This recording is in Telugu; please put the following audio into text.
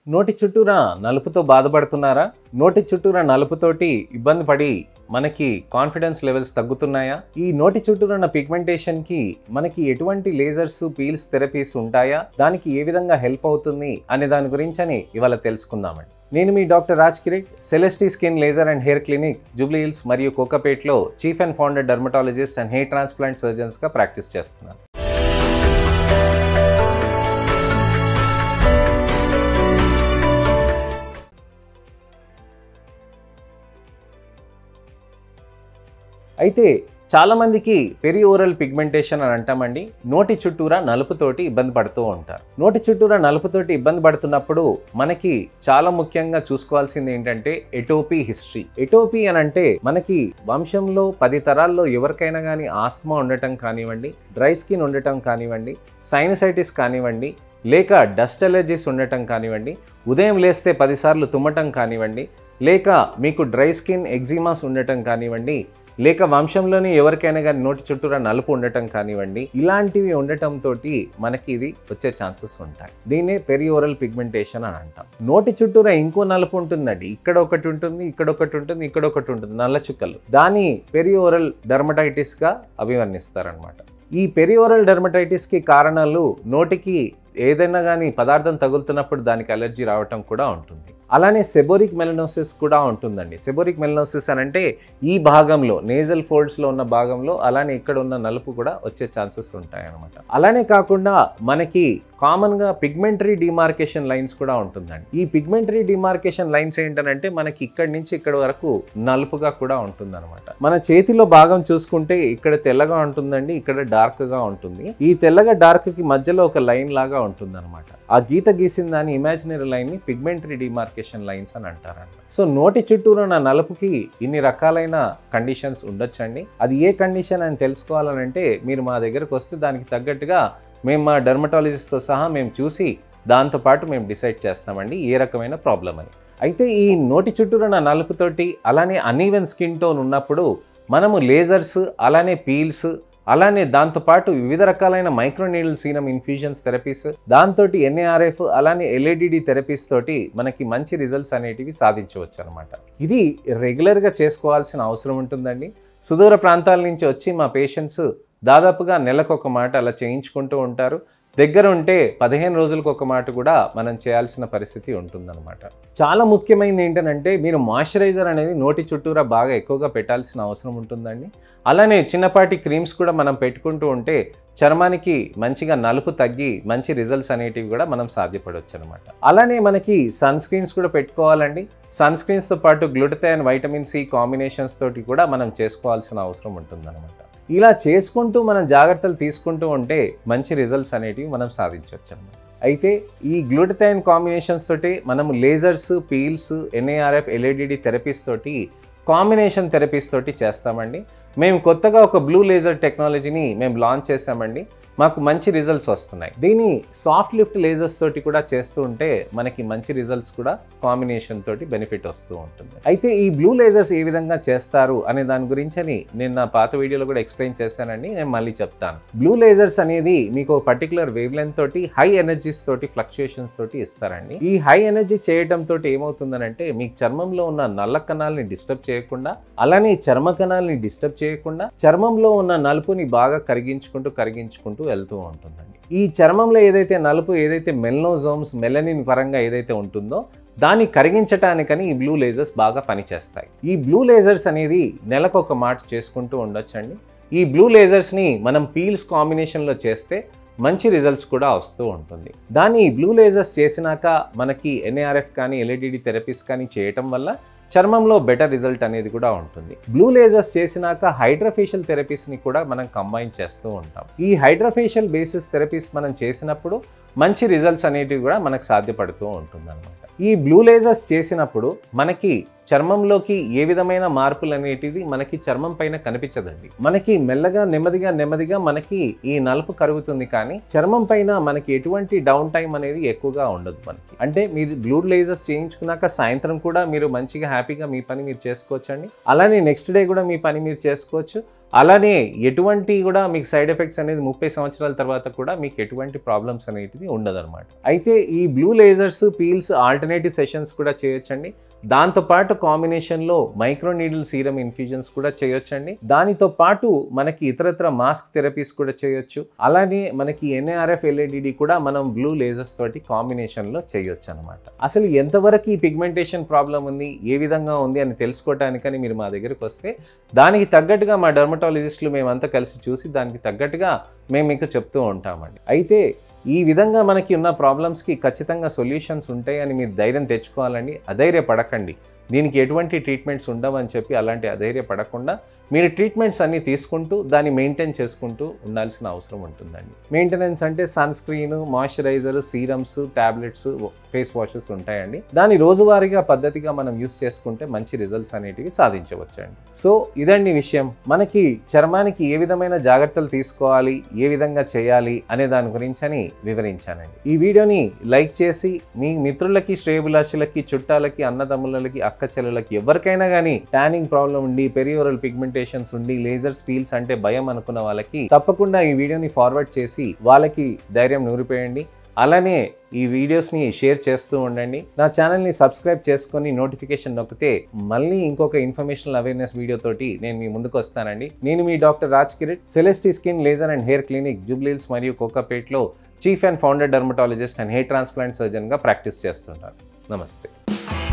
నోటి చుట్టూరా నలుపుతో బాధపడుతున్నారా నోటి చుట్టూరా నలుపుతోటి ఇబ్బంది పడి మనకి కాన్ఫిడెన్స్ లెవెల్స్ తగ్గుతున్నాయా ఈ నోటి చుట్టూరా ఉన్న పిగ్మెంటేషన్ కి మనకి ఎటువంటి లేజర్స్ పీల్స్ థెరపీస్ ఉంటాయా దానికి ఏ విధంగా హెల్ప్ అవుతుంది అనే దాని గురించని ఇవాళ తెలుసుకుందామండి నేను మీ doctor Raj Kireet Celestee skin laser and hair clinic Jubilee Hills మరియు కోకాపేట్లో chief and founder dermatologist and hair transplant సర్జన్స్గా ప్రాక్టీస్ చేస్తున్నాను అయితే చాలామందికి పెరి ఓరల్ పిగ్మెంటేషన్ అని అంటామండి నోటి చుట్టూరా నలుపుతోటి ఇబ్బంది పడుతూ ఉంటారు నోటి చుట్టూరా నలుపుతోటి ఇబ్బంది పడుతున్నప్పుడు మనకి చాలా ముఖ్యంగా చూసుకోవాల్సింది ఏంటంటే ఎటోపీ హిస్టరీ ఎటోపీ అని అంటే మనకి వంశంలో పది తరాల్లో ఎవరికైనా కానీ ఆస్తమా ఉండటం కానివ్వండి డ్రై స్కిన్ ఉండటం కానివ్వండి సైనసైటిస్ కానివ్వండి లేక డస్ట్ అలర్జీస్ ఉండటం కానివ్వండి ఉదయం లేస్తే పదిసార్లు తుమ్మటం కానివ్వండి లేక మీకు డ్రై స్కిన్ ఎగ్జిమాస్ ఉండటం కానివ్వండి లేక వంశంలోని ఎవరికైనా కానీ నోటి చుట్టూరా నలుపు ఉండటం కానివ్వండి ఇలాంటివి ఉండటంతో మనకి ఇది వచ్చే ఛాన్సెస్ ఉంటాయి దీన్నే పెరియోరల్ పిగ్మెంటేషన్ అని అంటాం నోటి చుట్టూరా ఇంకో నలుపు ఉంటుందండి ఇక్కడ ఒకటి ఉంటుంది ఇక్కడ ఒకటి ఉంటుంది ఇక్కడ ఒకటి ఉంటుంది నల్ల చుక్కలు దాని పెరియోరల్ డర్మటైటిస్గా అభివర్ణిస్తారనమాట ఈ పెరియోరల్ డర్మటైటిస్కి కారణాలు నోటికి ఏదైనా కానీ పదార్థం తగులుతున్నప్పుడు దానికి అలర్జీ రావటం కూడా ఉంటుంది అలానే సెబోరిక్ మెలనోసిస్ కూడా ఉంటుందండి సెబోరిక్ మెలనోసిస్ అని అంటే ఈ భాగంలో నేజల్ ఫోల్డ్స్లో ఉన్న భాగంలో అలానే ఇక్కడ ఉన్న నలుపు కూడా వచ్చే ఛాన్సెస్ ఉంటాయి అనమాట అలానే కాకుండా మనకి కామన్గా పిగ్మెంటరీ డిమార్కేషన్ లైన్స్ కూడా ఉంటుందండి ఈ పిగ్మెంటరీ డిమార్కేషన్ లైన్స్ ఏంటంటే మనకి ఇక్కడి నుంచి ఇక్కడ వరకు నలుపుగా కూడా ఉంటుందన్నమాట మన చేతిలో భాగం చూసుకుంటే ఇక్కడ తెల్లగా ఉంటుందండి ఇక్కడ డార్క్గా ఉంటుంది ఈ తెల్లగా డార్క్కి మధ్యలో ఒక లైన్ లాగా ఉంటుందన్నమాట ఆ గీత గీసిన దాని ఇమాజినరీ లైన్ని పిగ్మెంటరీ డిమార్కేషన్ లైన్స్ అని అంటారంట సో నోటి చుట్టూరు ఉన్న నలుపుకి ఇన్ని రకాలైన కండిషన్స్ ఉండొచ్చండి అది ఏ కండిషన్ అని తెలుసుకోవాలనంటే మీరు మా దగ్గరకు వస్తే దానికి తగ్గట్టుగా మేము మా డర్మటాలజిస్ట్తో సహా మేము చూసి దాంతోపాటు మేము డిసైడ్ చేస్తామండి ఏ రకమైన ప్రాబ్లం అని అయితే ఈ నోటి చుట్టూరున్న నలుపుతోటి అలానే అన్ఈవెన్ స్కిన్ టోన్ ఉన్నప్పుడు మనము లేజర్స్ అలానే పీల్స్ అలానే దాంతోపాటు వివిధ రకాలైన మైక్రోనీడల్ సీనం ఇన్ఫ్యూజన్స్ థెరపీస్ దాంతో ఎన్ఏఆర్ఎఫ్ అలానే ఎల్ఏడిడి థెరపీస్ తోటి మనకి మంచి రిజల్ట్స్ అనేటివి సాధించవచ్చు అనమాట ఇది రెగ్యులర్గా చేసుకోవాల్సిన అవసరం ఉంటుందండి సుదూర ప్రాంతాల నుంచి వచ్చి మా పేషెంట్స్ దాదాపుగా నెలకు ఒక మాట అలా చేయించుకుంటూ ఉంటారు దగ్గర ఉంటే పదిహేను రోజులకు ఒక మాట కూడా మనం చేయాల్సిన పరిస్థితి ఉంటుందన్నమాట చాలా ముఖ్యమైనది ఏంటంటే మీరు మాయిశ్చరైజర్ అనేది నోటి చుట్టూరా బాగా ఎక్కువగా పెట్టాల్సిన అవసరం ఉంటుందండి అలానే చిన్నపాటి క్రీమ్స్ కూడా మనం పెట్టుకుంటూ ఉంటే చర్మానికి మంచిగా నలుపు తగ్గి మంచి రిజల్ట్స్ అనేటివి కూడా మనం సాధ్యపడవచ్చు అనమాట అలానే మనకి సన్ స్క్రీన్స్ కూడా పెట్టుకోవాలండి సన్ స్క్రీన్స్తో పాటు గ్లూటథైన్ వైటమిన్ సి కాంబినేషన్స్ తోటి కూడా మనం చేసుకోవాల్సిన అవసరం ఉంటుందన్నమాట ఇలా చేసుకుంటూ మనం జాగ్రత్తలు తీసుకుంటూ ఉంటే మంచి రిజల్ట్స్ అనేటివి మనం సాధించవచ్చు అన్నమాట అయితే ఈ గ్లూటథైన్ కాంబినేషన్స్ తోటి మనము lasers peels NARF LADD therapies తోటి కాంబినేషన్ థెరపీస్ తోటి చేస్తామండి మేము కొత్తగా ఒక బ్లూ లేజర్ టెక్నాలజీని మేము లాంచ్ చేసామండి మాకు మంచి రిజల్ట్స్ వస్తున్నాయి దీని సాఫ్ట్ లిఫ్ట్ లేజర్స్ తోటి కూడా చేస్తూ ఉంటే మనకి మంచి రిజల్ట్స్ కూడా కాంబినేషన్ తోటి బెనిఫిట్ వస్తూ ఉంటుంది అయితే ఈ బ్లూ లేజర్స్ ఏ విధంగా చేస్తారు అనే దాని గురించి నేను నా పాత వీడియోలో కూడా ఎక్స్ప్లెయిన్ చేశానండి నేను మళ్ళీ చెప్తాను బ్లూ లేజర్స్ అనేది మీకు పర్టికులర్ వేవ్ లెంత్ తోటి హై ఎనర్జీస్ తోటి ఫ్లక్చుయేషన్స్ తోటి ఇస్తారండి ఈ హై ఎనర్జీ చేయడం తోటి ఏమవుతుందనంటే మీ చర్మంలో ఉన్న నల్ల కణాలని డిస్టర్బ్ చేయకుండా అలానే చర్మ కణాలని డిస్టర్బ్ చేయకుండా చర్మంలో ఉన్న నలుపుని బాగా కరిగించుకుంటూ కరిగించుకుంటూ వెళ్తూ ఉంటుందండి ఈ చర్మంలో ఏదైతే నలుపు ఏదైతే మెల్నోజోమ్స్ మెలనిన్ పరంగా ఏదైతే ఉంటుందో దాన్ని కరిగించటానికని ఈ బ్లూ లేజర్స్ బాగా పనిచేస్తాయి ఈ బ్లూ లేజర్స్ అనేది నెలకు ఒక మాట చేసుకుంటూ ఉండొచ్చండి ఈ బ్లూ లేజర్స్ని మనం పీల్స్ కాంబినేషన్లో చేస్తే మంచి రిజల్ట్స్ కూడా వస్తూ ఉంటుంది దాన్ని బ్లూ లేజర్స్ చేసినాక మనకి ఎన్ఏఆర్ఎఫ్ కానీ ఎల్ఈడిడి థెరపీస్ కానీ చేయటం వల్ల చర్మంలో బెటర్ రిజల్ట్ అనేది కూడా ఉంటుంది బ్లూ లేజర్స్ చేసినాక హైడ్రోఫేషియల్ థెరపీస్ని కూడా మనం కంబైన్ చేస్తూ ఉంటాం ఈ హైడ్రోఫేషియల్ బేసిస్ థెరపీస్ మనం చేసినప్పుడు మంచి రిజల్ట్స్ అనేటివి కూడా మనకు సాధ్యపడుతూ ఉంటుంది అనమాట ఈ బ్లూ లేజర్స్ చేసినప్పుడు మనకి చర్మంలోకి ఏ విధమైన మార్పులు అనేటిది మనకి చర్మం పైన కనిపించదండి మనకి మెల్లగా నెమ్మదిగా నెమ్మదిగా మనకి ఈ నలుపు కరుగుతుంది కానీ చర్మం పైన మనకి ఎటువంటి డౌన్ టైం అనేది ఎక్కువగా ఉండదు మనకి అంటే మీరు బ్లూ లేజర్స్ చేయించుకున్నాక సాయంత్రం కూడా మీరు మంచిగా హ్యాపీగా మీ పని మీరు చేసుకోవచ్చండి అలానే నెక్స్ట్ డే కూడా మీ పని మీరు చేసుకోవచ్చు అలానే ఎటువంటి కూడా మీకు సైడ్ ఎఫెక్ట్స్ అనేది ముప్పై సంవత్సరాల తర్వాత కూడా మీకు ఎటువంటి ప్రాబ్లమ్స్ అనేటిది ఉండదన్నమాట అయితే ఈ blue lasers peels alternative sessions కూడా చేయొచ్చండి దాంతోపాటు కాంబినేషన్లో మైక్రో నీడిల్ సీరం ఇన్ఫ్యూజన్స్ కూడా చేయొచ్చండి దానితో పాటు మనకి ఇతరత్ర మాస్క్ థెరపీస్ కూడా చేయొచ్చు అలానే మనకి ఎన్ఏఆర్ఎఫ్ ఎల్ఏడిడి కూడా మనం బ్లూ లేజర్స్ తోటి కాంబినేషన్లో చేయొచ్చు అనమాట అసలు ఎంతవరకు ఈ పిగ్మెంటేషన్ ప్రాబ్లం ఉంది ఏ విధంగా ఉంది అని తెలుసుకోవటానికని మీరు మా దగ్గరికి వస్తే దానికి తగ్గట్టుగా మా డర్మటాలజిస్టులు మేమంతా కలిసి చూసి దానికి తగ్గట్టుగా మేము మీకు చెప్తూ ఉంటామండి అయితే ఈ విధంగా మనకి ఉన్న ప్రాబ్లమ్స్కి ఖచ్చితంగా సొల్యూషన్స్ ఉంటాయని మీరు ధైర్యం తెచ్చుకోవాలండి అధైర్యపడకండి దీనికి ఎటువంటి ట్రీట్మెంట్స్ ఉండవని చెప్పి అలాంటి అధైర్యపడకుండా మీరు ట్రీట్మెంట్స్ అన్ని తీసుకుంటూ దాన్ని మెయింటైన్ చేసుకుంటూ ఉండాల్సిన అవసరం ఉంటుందండి మెయింటెనెన్స్ అంటే sunscreen moisturiser serums tablets face washes ఉంటాయండి దాని రోజువారీగా పద్ధతిగా మనం యూస్ చేసుకుంటే మంచి రిజల్ట్స్ అనేటివి సాధించవచ్చండి సో ఇదండి విషయం మనకి చర్మానికి ఏ విధమైన జాగ్రత్తలు తీసుకోవాలి ఏ విధంగా చేయాలి అనే దాని గురించి అని వివరించానండి ఈ వీడియోని లైక్ చేసి మీ మిత్రులకి శ్రేయభిలాషులకి చుట్టాలకి అన్నదమ్ములకి అక్క చెల్లెలకి ఎవరికైనా కానీ ట్యానింగ్ ప్రాబ్లం ఉండి పెరియోరల్ పిగ్మెంటేషన్స్ ఉండి లేజర్ స్పీల్స్ అంటే భయం అనుకున్న వాళ్ళకి తప్పకుండా ఈ వీడియోని ఫార్వర్డ్ చేసి వాళ్ళకి ధైర్యం నూరిపోయండి అలానే ఈ వీడియోస్ని షేర్ చేస్తూ ఉండండి నా ఛానల్ని సబ్స్క్రైబ్ చేసుకొని నోటిఫికేషన్ నొక్కితే మళ్ళీ ఇంకొక ఇన్ఫర్మేషనల్ అవేర్నెస్ వీడియో తోటి నేను మీ ముందుకు వస్తానండి నేను మీ doctor Raj Kireet Celestee skin laser and hair clinic Jubilee Hills మరియు కోకాపేట్లో chief and founder dermatologist and hair transplant సర్జన్గా ప్రాక్టీస్ చేస్తుంటాను నమస్తే